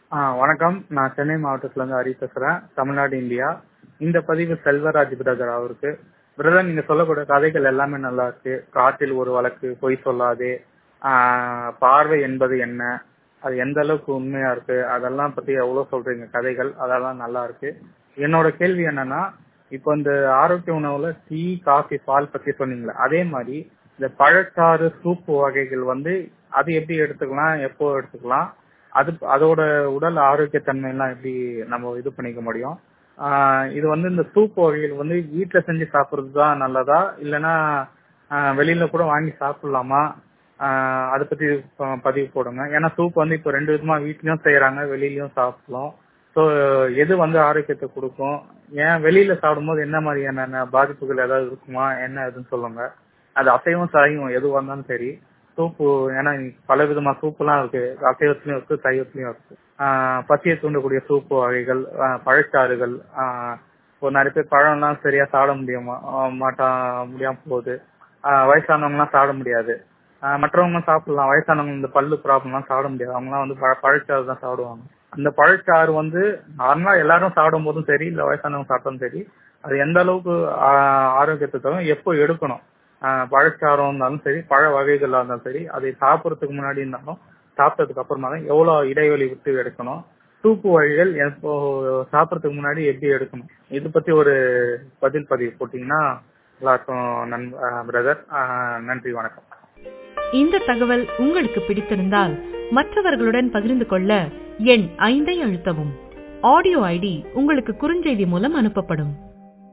ஆ வணக்கம் நான் சென்னை மாவட்டத்துல இருந்து ஹரி பேசுறேன் தமிழ்நாடு இந்தியா இந்த பதிவு செல்வராஜ் பிரதர் அவருக்கு பிரதர் நீங்க சொல்லக்கூடிய கதைகள் எல்லாமே நல்லா இருக்கு காற்றில் ஒரு வழக்கு பொய் சொல்லாதே ஆ, பார்வை என்பது என்ன அது எந்த அளவுக்கு உண்மையா இருக்கு அதெல்லாம் பத்தி எவ்வளவு சொல்றீங்க கதைகள் அதெல்லாம் நல்லா இருக்கு என்னோட கேள்வி என்னன்னா இப்போ இந்த ஆரோக்கிய உணவுல டீ காஃபி பால் பத்தி சொன்னீங்களே அதே மாதிரி இந்த பழச்சாறு சூப்பு வகைகள் வந்து அது எப்படி எடுத்துக்கலாம் எப்போ எடுத்துக்கலாம் அது அதோட உடல் ஆரோக்கியத்தன்மை எல்லாம் எப்படி நம்ம இது பண்ணிக்க முடியும் ஆஹ் இது வந்து இந்த சூப் வகைகள் வந்து வீட்ல செஞ்சு சாப்பிடுறது தான் நல்லதா இல்லைன்னா ஆஹ் வெளியில கூட வாங்கி சாப்பிடலாமா ஆஹ் அதை பத்தி ப- பதிவு போடுங்க ஏன்னா சூப் வந்து இப்போ ரெண்டு விதமா வீட்லயும் செய்யறாங்க வெளியிலயும் சாப்பிடலாம் ஸோ எது வந்து ஆரோக்கியத்தை கொடுக்கும் ஏன் வெளியில சாப்பிடும்போது என்ன மாதிரியான பாதிப்புகள் ஏதாவது இருக்குமா என்ன ஏதுன்னு சொல்லுங்க அது அசைவம் சைவம் எதுவாக இருந்தாலும் சரி சூப்பு ஏன்னா பல விதமா சூப்புலாம் இருக்கு அசைவத்திலயும் இருக்கு சைவத்திலயும் இருக்கு ஆஹ் பசியை தூண்டக்கூடிய சூப்பு வகைகள் ஆஹ் பழச்சாறுகள் ஆஹ் இப்போ நிறைய பேர் பழம்லாம் சரியா சாப்பிட முடியுமா ஆஹ் மாட்டா முடியாம போகுது ஆஹ் வயசானவங்கலாம் சாப்பிட முடியாது ஆஹ் மற்றவங்க சாப்பிடலாம் வயசானவங்க இந்த பல்லு ப்ராப்ளம்லாம் சாப்பிட முடியாது அவங்கலாம் வந்து பழ- பழச்சாறு தான் சாப்பிடுவாங்க அந்த பழச்சாறு வந்து நார்மலா எல்லாரும் சாப்பிடும் போதும் சரி இல்ல வயசானவங்க சாப்பிட்டாலும் சரி அது எந்த அளவுக்கு ஆஹ் ஆரோக்கியத்தை தரும் எப்போ எடுக்கணும் ஆஹ் பழச்சாரம் இருந்தாலும் சரி பழ வகைகளா இருந்தாலும் சரி அதை சாப்பிடறதுக்கு முன்னாடி இருந்தாலும் சாப்பிட்டதுக்கு அப்புறமா தான் எவ்வளவு இடைவெளி விட்டு எடுக்கணும் சூப்பு வகைகள் எப்போ சாப்பிடறதுக்கு முன்னாடி எப்படி எடுக்கணும் இது பத்தி ஒரு பதில் பதிவு போட்டீங்கன்னா எல்லாருக்கும் நன் பிரதர் நன்றி வணக்கம் இந்த தகவல் உங்களுக்கு பிடித்திருந்தால் மற்றவர்களுடன் பகிர்ந்து கொள்ள எண் ஐந்தை அழுத்தவும் ஆடியோ ஐடி உங்களுக்கு குறுஞ்செய்தி மூலம் அனுப்பப்படும்